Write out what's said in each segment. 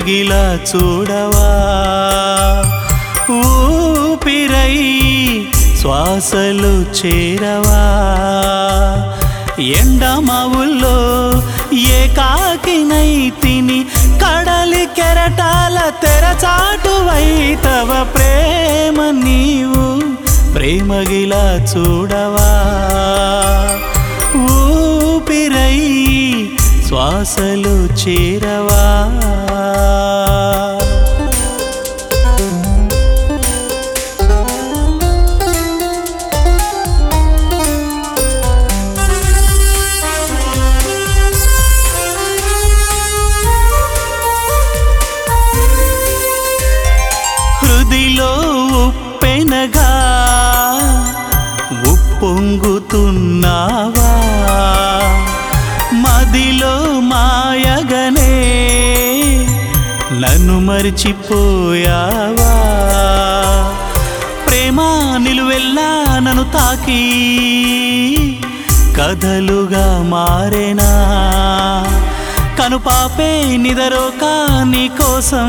ప్రేమగిలా చూడవా ఊపిరై శ్వాసలు చేరవా ఎండమావుల్లో ఏకాకినై తిని కడలి కెరటాల తెరచాటువై తవ ప్రేమ నీవు ప్రేమగిలా చూడవా ఊపిరై శ్వాసలు చేరవా హృదిలో ఉప్పెనగా ఉప్పొంగుతున్నావా మదిలో మాయగనే నన్ను మరిచిపోయావా ప్రేమ నిలువెల్లా నన్ను తాకి కథలుగా మారేనా కనుపాపే నిదరోక నీ కోసం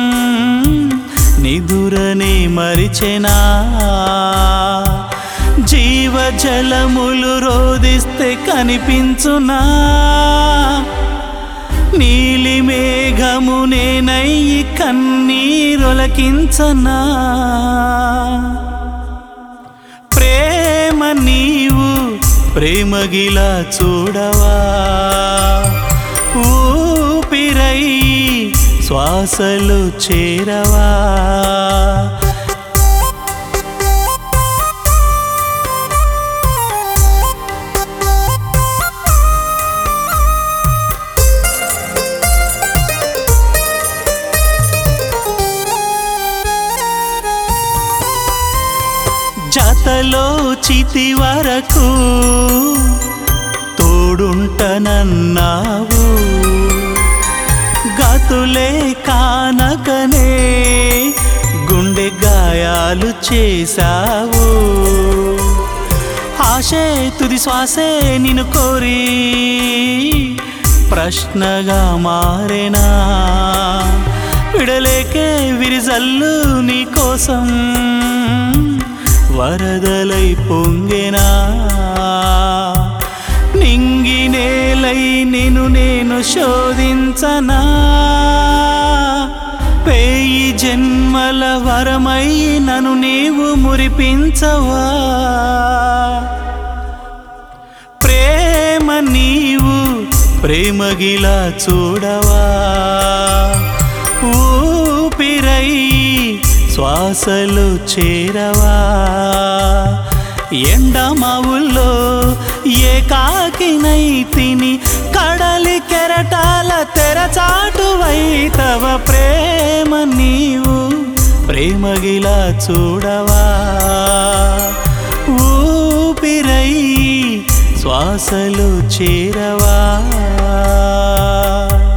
నిదురని మరిచెనా జీవజలములు రోదిస్తే కనిపించునా నీలి మేఘము నేనయ్యి కన్నీరొలకించనా ప్రేమ నీవు ప్రేమగిలా చూడవా ఊపిరై శ్వాసలు చేరవా జతలో చితి వరకు తోడుంటనన్నావు గతులే కానకనే గుండె గాయాలు చేశావు ఆశే తుది శ్వాసే నిన్ను కోరి ప్రశ్నగా మారేనా విడలేకే విరిజల్లు నీ కోసం వరదలై పొంగెనా నింగి నేలై నిన్ను నేను శోధించనా పేయి జన్మల వరమై నన్ను నీవు మురిపించవా ప్రేమ నీవు ప్రేమగిలా చూడవా ఊపిరై శ్వాసలు చేరవా ఎండమావుల్లో ఏకాకినై తిని కడలి కెరటాల తెరచాటువై తవ ప్రేమ నీవు ప్రేమగిలా చూడవా ఊపిరై శ్వాసలు చేరవా